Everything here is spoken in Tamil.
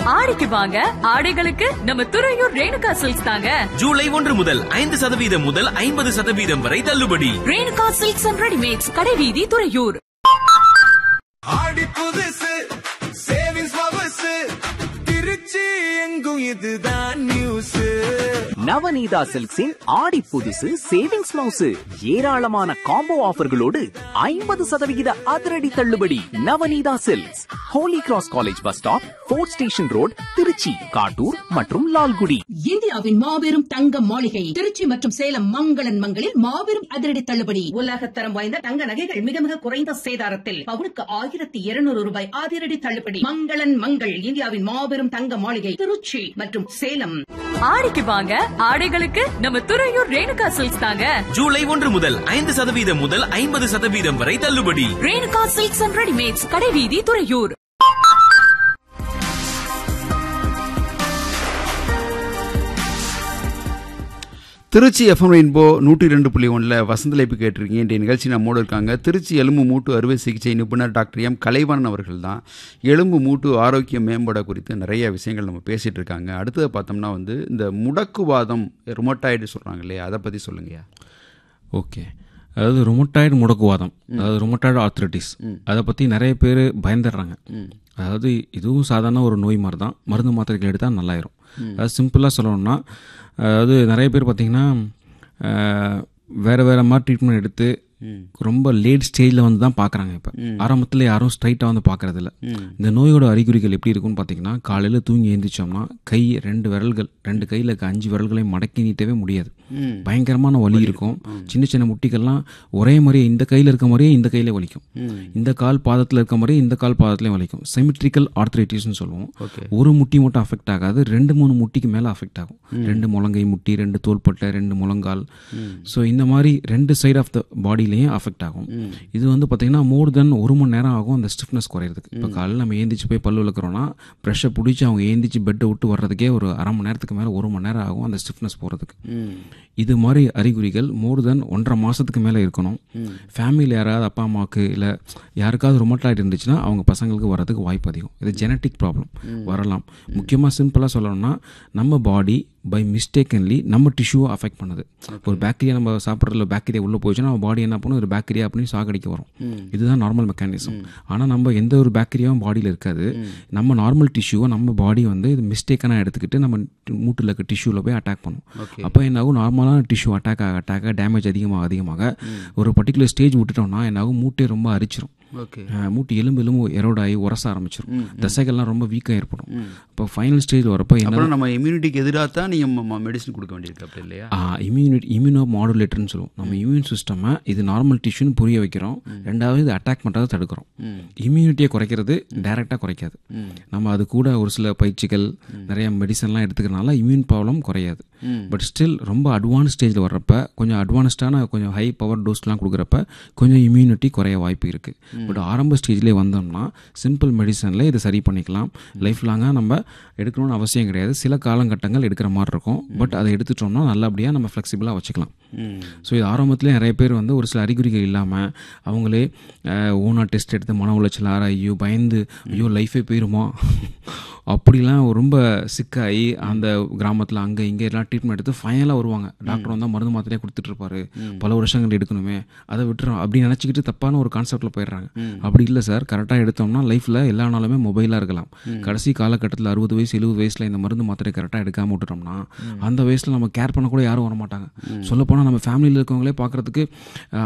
ஆடிக்கு வாங்க ஆடைகளுக்கு நம்ம துறையூர் ரேணுகா சில்க்ஸ் தாங்க ஜூலை ஒன்று முதல் ஐந்து சதவீதம் முதல் ஐம்பது சதவீதம் வரை தள்ளுபடி ரேணுகா சில்க்ஸ் அண்ட் ரெடிமேட்ஸ் கடைவீதி துறையூர் ஆடி புதுசு சேவிங்ஸ் பபசு திருச்சி எங்கும் இதுதான் நியூஸ் நவநீதா சில்க்ஸின் ஆடி புதுசு சேவிங்ஸ் பிளவுஸ் ஏராளமான காம்போ ஆஃபர்களோடு ஐம்பது சதவிகித அதிரடி தள்ளுபடி Navaneetha silks Holy Cross college bus stop Fort station road Trichy Kattur மற்றும் லால்குடி இந்தியாவின் மாபெரும் தங்க மாளிகை திருச்சி மற்றும் சேலம் மங்களன் மங்களில் மாபெரும் அதிரடி தள்ளுபடி உலகத்தரம் வாய்ந்த தங்க நகைகள் மிக மிக குறைந்த சேதாரத்தில் பவுனுக்கு ஆயிரத்தி இருநூறு ரூபாய் அதிரடி தள்ளுபடி மங்களன் மங்கள் இந்தியாவின் மாபெரும் தங்க மாளிகை திருச்சி மற்றும் சேலம் ஆடிக்கு வாங்க ஆடைகளுக்கு நம்ம துறையூர் ரேணுகா சில்க்ஸ் தாங்க ஜூலை ஒன்று முதல் ஐந்து சதவீதம் முதல் ஐம்பது சதவீதம் வரை தள்ளுபடி ரேணுகா சில்க்ஸ் அண்ட் ரெடிமேட்ஸ் கடைவீதி துறையூர் திருச்சி எஃப்எம் ரெயின்போ நூற்றி ரெண்டு புள்ளி ஒன்றில் வசந்தலைப்பு கேட்டிருக்கீங்க இன்றைய நிகழ்ச்சி நம்மோடு இருக்காங்க திருச்சி எலும்பு மூட்டு அறுவை சிகிச்சை நிபுணர் டாக்டர் எம் கலைவாணன் அவர்கள் தான் எலும்பு மூட்டு ஆரோக்கிய மேம்பாட குறித்து நிறைய விஷயங்கள் நம்ம பேசிகிட்டு இருக்காங்க அடுத்தது பார்த்தோம்னா வந்து இந்த முடக்குவாதம் ருமட்டாய்டு சொல்கிறாங்க இல்லையா அதை பற்றி சொல்லுங்கய்யா ஓகே அதாவது ரொமட்டாய்டு முடக்குவாதம் அதாவது ரொமட்டாய்டு ஆர்த்ரட்டிஸ் அதை பற்றி நிறைய பேர் பயந்துடுறாங்க அதாவது இதுவும் சாதாரண ஒரு நோய் மாதிரி தான் மருந்து மாத்திரைகள் எடுத்தால் நல்லாயிரும் அதாவது சிம்பிளாக சொல்லணும்னா அதாவது நிறைய பேர் பார்த்தீங்கன்னா அஹ், வேற வேற மாதிரி ட்ரீட்மெண்ட் எடுத்து ரொம்ப லேட் ஸ்டேஜில் வந்து தான் பார்க்குறாங்க இப்போ ஆரம்பத்தில் யாரும் ஸ்ட்ரைட்டாக வந்து பார்க்கறது இல்ல இந்த நோயோட அறிகுறிகள் எப்படி இருக்கும்னு பார்த்தீங்கன்னா காலையில் தூங்கி எழுந்திரிச்சோம்னா கை ரெண்டு விரல்கள் ரெண்டு கையில் இருக்க அஞ்சு விரல்களையும் மடக்கி நீட்டவே முடியாது பயங்கரமான வலி இருக்கும் சின்ன சின்ன முட்டிகள்லாம் ஒரே மாதிரியே இந்த கையில் இருக்க மாதிரியே இந்த கையில வலிக்கும் இந்த கால் பாதத்தில் இருக்க மாதிரியே இந்த கால் பாதத்துலையும் வலிக்கும் செமிட்ரிக்கல் ஆர்த்ரைட்டிஸ்னு சொல்லுவோம் ஒரு முட்டி மட்டும் அஃபெக்ட் ஆகாது ரெண்டு மூணு முட்டிக்கு மேலே அஃபெக்ட் ஆகும் ரெண்டு முழங்கை முட்டி ரெண்டு தோள்பட்டை ரெண்டு முழங்கால் ஸோ இந்த மாதிரி ரெண்டு சைடு ஆஃப் த பாடியிலையும் அஃபெக்ட் ஆகும் இது வந்து பார்த்தீங்கன்னா மோர் தென் ஒரு மணி நேரம் ஆகும் அந்த ஸ்டிஃப்னஸ் குறையிறதுக்கு இப்போ காலையில் நம்ம ஏந்திச்சு போய் பல்லு விளக்குறோம்னா ப்ரெஷ்ஷை பிடிச்சி அவங்க ஏந்திச்சு பெட்டை விட்டு வர்றதுக்கே ஒரு அரை மணி நேரத்துக்கு மேலே ஒரு மணி நேரம் ஆகும் அந்த ஸ்டிஃப்னஸ் போகிறதுக்கு இது மாதிரி அறிகுறிகள் மோர் தென் ஒன்றரை மாதத்துக்கு மேலே இருக்கணும் ஃபேமிலியில் யாராவது அப்பா அம்மாவுக்கு இல்லை யாருக்காவது ரொமட்டாய்டு இருந்துச்சுன்னா அவங்க பசங்களுக்கு வர்றதுக்கு வாய்ப்பு அதிகம் இது ஜெனட்டிக் ப்ராப்ளம் வரலாம் முக்கியமாக சிம்பிளாக சொல்லணும்னா நம்ம பாடி பை மிஸ்டேக்கன்லி நம்ம டிஷ்யூவை அஃபெக்ட் பண்ணுது ஒரு பாக்டீரியா நம்ம சாப்பிட்றதுல பாக்டீரியா உள்ளே போச்சுன்னா நம்ம பாடி என்ன பண்ணும் ஒரு பாக்டீரியா அப்படின்னு சாகடிக்க வரும் இதுதான் நார்மல் மெக்கானிசம் ஆனால் நம்ம எந்த ஒரு பாக்டீரியாவும் பாடியில் இருக்காது நம்ம நார்மல் டிஷ்யூவை நம்ம பாடி வந்து இது மிஸ்டேக்கனாக எடுத்துக்கிட்டு நம்ம மூட்டில் இருக்க டிஷ்யூவில் போய் அட்டாக் பண்ணும் அப்போ என்ன ஆகும் நார்மலான டிஷ்யூ அட்டாக் ஆக அட்டாக் டேமேஜ் அதிகமாக அதிகமாக ஒரு பர்டிகுலர் ஸ்டேஜ் விட்டுட்டோம்னா என்ன ஆகும் மூட்டே ரொம்ப அரிச்சிரும் ஓகே அஹ் மூட்டு எலும்பு எலும்பு எரோடாகி உரச ஆரம்பிச்சிடும் தசைகள்லாம் ரொம்ப வீக்காக ஏற்படும் இப்போ ஃபைனல் ஸ்டேஜ் வரப்போ என்ன அப்புறம் நம்ம இம்யூனிட்டிக்கு எதிராக தான் நீங்கள் மெடிசன் கொடுக்க வேண்டியிருக்கு அப்படி இல்லையா இம்யூனிட் இம்யூனோ மாடுலேட்டர்னு சொல்லுவோம் நம்ம இம்யூன் சிஸ்டமை இது நார்மல் டிஷ்யூன்னு புரிய வைக்கிறோம் ரெண்டாவது இது அட்டாக் பண்ணுறதை தடுக்கிறோம் இம்யூனிட்டியை குறைக்கிறது டைரெக்டாக குறைக்காது நம்ம அது கூட ஒரு சில பயிற்சிகள் நிறைய மெடிசன்லாம் எடுத்துக்கிறனால இம்யூன் ப்ராப்ளம் குறையாது பட் ஸ்டில் ரொம்ப அட்வான்ஸ் ஸ்டேஜில் வர்றப்ப கொஞ்சம் அட்வான்ஸ்டான கொஞ்சம் ஹை பவர் டோஸ்லாம் கொடுக்குறப்ப கொஞ்சம் இம்யூனிட்டி குறைய வாய்ப்பு இருக்குது பட் ஆரம்ப ஸ்டேஜ்லேயே வந்தோம்னா சிம்பிள் மெடிசனில் இதை சரி பண்ணிக்கலாம் லைஃப் லாங்காக நம்ம எடுக்கணும்னு அவசியம் கிடையாது சில காலகட்டங்கள் எடுக்கிற மாதிரி இருக்கும் பட் அதை எடுத்துட்டோம்னா நல்லபடியாக நம்ம ஃப்ளெக்சிபிளாக வச்சுக்கலாம் ஸோ இது ஆரம்பத்தில் நிறைய பேர் வந்து ஒரு சில அறிகுறிகள் இல்லாமல் அவங்களே ஓனா டெஸ்ட் எடுத்து மன உளைச்சல் ஆற ஐயோ பயந்து ஐயோ லைஃபே போயிருமா அப்படிலாம் ரொம்ப சிக்காகி அந்த கிராமத்தில் அங்கே இங்கே எல்லாம் ட்ரீட்மெண்ட் எடுத்து ஃபைனலாக வருவாங்க டாக்டர் வந்தால் மருந்து மாத்திரையே கொடுத்துட்டு இருப்பாரு பல வருஷங்கள் எடுக்கணுமே அதை விட்டுறோம் அப்படி நினச்சிக்கிட்டு தப்பான ஒரு கான்செப்டில் போயிடுறாங்க அப்படி இல்லை சார் கரெக்டாக எடுத்தோம்னா லைஃப்பில் எல்லா நாளுமே மொபைலாக இருக்கலாம் கடைசி காலகட்டத்தில் அறுபது வயசு எழுபது வயசில் இந்த மருந்து மாத்திரை கரெக்டாக எடுக்காம விட்டுட்டோம்னா அந்த வயசில் நம்ம கேர் பண்ண கூட யாரும் வர மாட்டாங்க சொல்லப்போனால் நம்ம ஃபேமிலியில் இருக்கவங்களே பார்க்குறதுக்கு